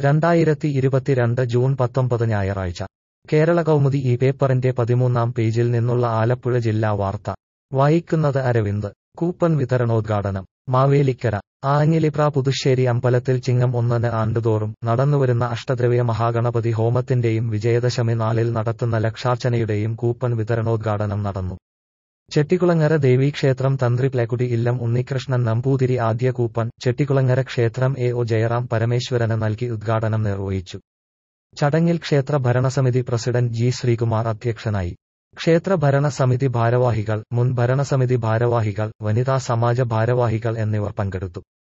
രണ്ടായിരത്തി ഇരുപത്തിരണ്ട് ജൂൺ പത്തൊമ്പത് ഞായറാഴ്ച കേരള കൗമുദി ഈ പേപ്പറിന്റെ പതിമൂന്നാം പേജിൽ നിന്നുള്ള ആലപ്പുഴ ജില്ലാ വാർത്ത വായിക്കുന്നത് അരവിന്ദ് കൂപ്പൺ വിതരണോദ്ഘാടനം മാവേലിക്കര ആഞ്ഞിലിപ്ര പുതുശ്ശേരി അമ്പലത്തിൽ ചിങ്ങം ഒന്നിന് ആണ്ടുതോറും നടന്നുവരുന്ന അഷ്ടദ്രവ്യ മഹാഗണപതി ഹോമത്തിന്റെയും വിജയദശമി നാളിൽ നടത്തുന്ന ലക്ഷാർച്ചനയുടെയും കൂപ്പൺ വിതരണോദ്ഘാടനം നടന്നു ചെട്ടികുളങ്ങര ദേവീക്ഷേത്രം തന്ത്രി പ്ലേക്കുടി ഇല്ലം ഉണ്ണികൃഷ്ണൻ നമ്പൂതിരി ആദ്യ കൂപ്പൺ ചെട്ടികുളങ്ങര ക്ഷേത്രം എ ഒ ജയറാം പരമേശ്വരന് നൽകി ഉദ്ഘാടനം നിർവഹിച്ചു ചടങ്ങിൽ ക്ഷേത്ര ഭരണസമിതി പ്രസിഡന്റ് ജി ശ്രീകുമാർ അധ്യക്ഷനായി ക്ഷേത്ര ഭരണസമിതി ഭാരവാഹികൾ മുൻ ഭരണസമിതി ഭാരവാഹികൾ വനിതാ സമാജ ഭാരവാഹികൾ എന്നിവർ പങ്കെടുത്തു